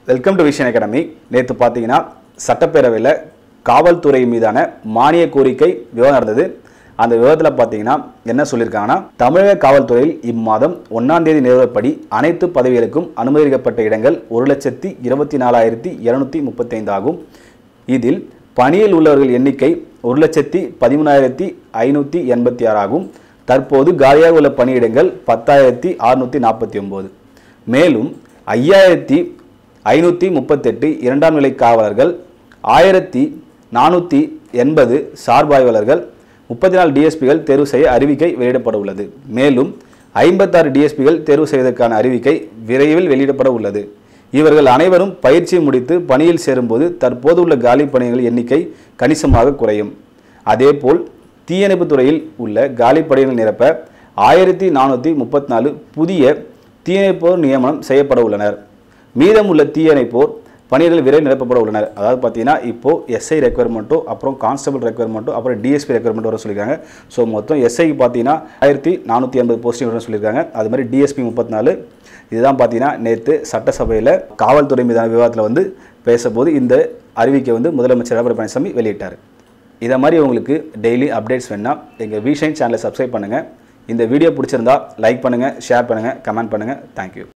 welcome to vision academy நேற்று பார்த்தீங்கன்னா சட்டப்பேரவையில் காவல்துறை மீதான மானிய கோரிக்கை விவாதம் நடந்தது அந்த விவாதத்தில் பார்த்தீங்கன்னா என்ன சொல்லியிருக்காங்கன்னா தமிழக காவல்துறையில் இம்மாதம் ஒன்றாம் தேதி நிறுவப்படி அனைத்து பதவிகளுக்கும் அனுமதிக்கப்பட்ட இடங்கள் ஒரு லட்சத்தி இருபத்தி நாலாயிரத்தி இரநூத்தி முப்பத்தைந்து ஆகும் இதில் பணியில் உள்ளவர்கள் எண்ணிக்கை ஒரு லட்சத்தி பதிமூணாயிரத்தி ஐநூற்றி எண்பத்தி ஆறு ஆகும் தற்போது காலியாக உள்ள பணியிடங்கள் பத்தாயிரத்தி அறுநூற்றி நாற்பத்தி ஒம்பது மேலும் ஐயாயிரத்தி ஐநூற்றி முப்பத்தெட்டு இரண்டாம் நிலை காவலர்கள் ஆயிரத்தி நானூற்றி எண்பது சார்பாய்வாளர்கள் முப்பத்தி நாலு டிஎஸ்பிகள் தேர்வு செய்ய அறிவிக்கை வெளியிடப்பட உள்ளது மேலும் ஐம்பத்தாறு டிஎஸ்பிகள் தேர்வு செய்வதற்கான அறிவிக்கை விரைவில் வெளியிடப்பட உள்ளது இவர்கள் அனைவரும் பயிற்சி முடித்து பணியில் சேரும்போது தற்போது உள்ள காலி பணிகள் எண்ணிக்கை கணிசமாக குறையும் அதேபோல் தீயணைப்புத் துறையில் உள்ள காலி பணிகள் நிரப்ப ஆயிரத்தி நானூற்றி முப்பத்தி நாலு புதிய தீயணைப்போர் நியமனம் செய்யப்பட உள்ளனர் மீதமுள்ள தீயணைப்போர் பணியிடல் விரைவில் நிரப்பப்பட உள்ளனர் அதாவது பார்த்தீங்கன்னா இப்போ எஸ்ஐ ரெக்குயர்மெண்ட்டும் அப்புறம் கான்ஸ்டபிள் ரெக்குயர்மெண்ட்டும் அப்புறம் டிஎஸ்பி ரெக்குயர்மெண்ட் வர சொல்லியிருக்காங்க ஸோ மொத்தம் எஸ்ஐக்கு பார்த்தீங்கன்னா ஆயிரத்தி நானூற்றி ஐம்பது போஸ்டிங் வர சொல்லியிருக்காங்க அது மாதிரி டிஎஸ்பி முப்பத்தி நாலு இதுதான் பார்த்தீங்கன்னா நேற்று சட்டசபையில் காவல்துறை மீதான விவாதத்தில் வந்து பேசும்போது இந்த அறிவிக்கை வந்து முதலமைச்சர் எடப்பாடி பழனிசாமி வெளியிட்டார் இதை மாதிரி உங்களுக்கு டெய்லி அப்டேட்ஸ் வேணால் எங்கள் விஷன் சேனலை சப்ஸ்கிரைப் பண்ணுங்கள் இந்த வீடியோ பிடிச்சிருந்தா லைக் பண்ணுங்கள் ஷேர் பண்ணுங்கள் கமெண்ட் பண்ணுங்கள் தேங்க்யூ